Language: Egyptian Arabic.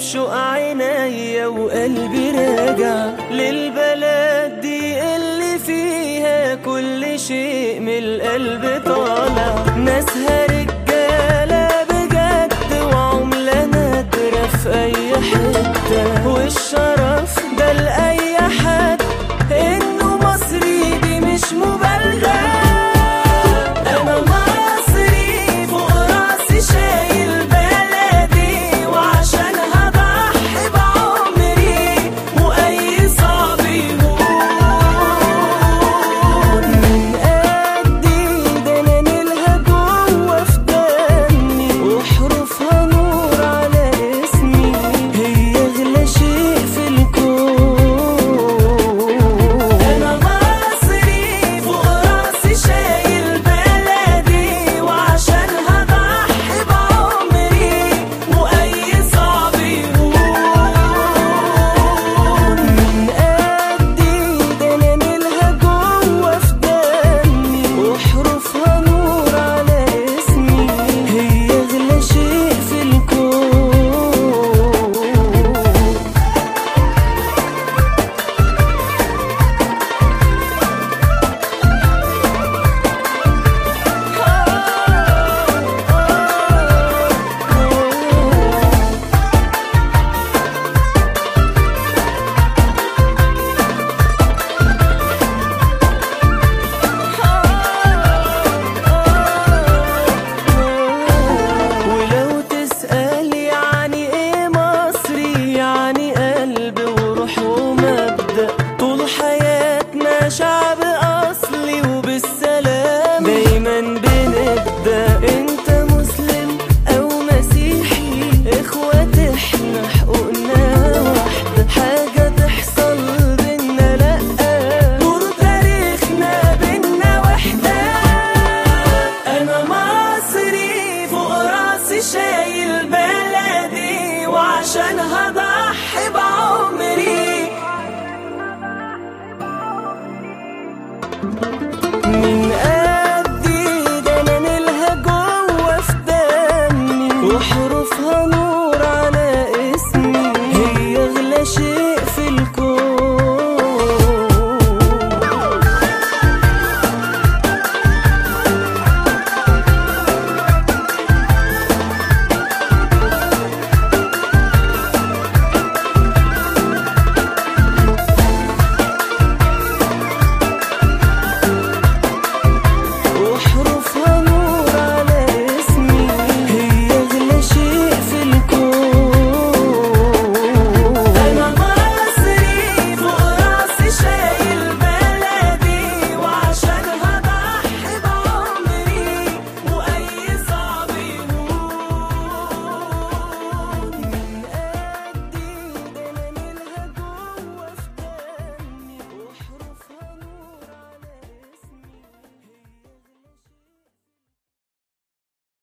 بشوق عينيا وقلبي راجع للبلد دي اللي فيها كل شيء من القلب طالع ناسها رجالة بجد وعملة نادرة في أي حتة والشرف ده لأي حد إنه مصري دي مش مبالغة أنا مصري فوق راسي شايل بلدي وعشان هضحي بعمري وأي صعب يهون من قدي ده أنا نيلها جوه في دمي وحروفها نور على اسمي هي أغلى شيء في الكون أنا مصري فوق راسي شايل بلدي وعشان هضحي بعمري وأي صعب يهون من قدي ده أنا نيلها جوه في دمي وحروفها نور على اسمي هي أغلى شيء في الكون ولو تسأل يعني ايه مصري يعني قلب وروح ومبدأ طول حياتنا شعب أصلي وبالسلام دايما بنبدأ انت مسلم أو مسيحي اخوات احنا حقوقنا واحدة حاجة تحصل بينا لأ طول تاريخنا بينا وحدة أنا مصري فوق راسي شايل بلدي وعشان هضحي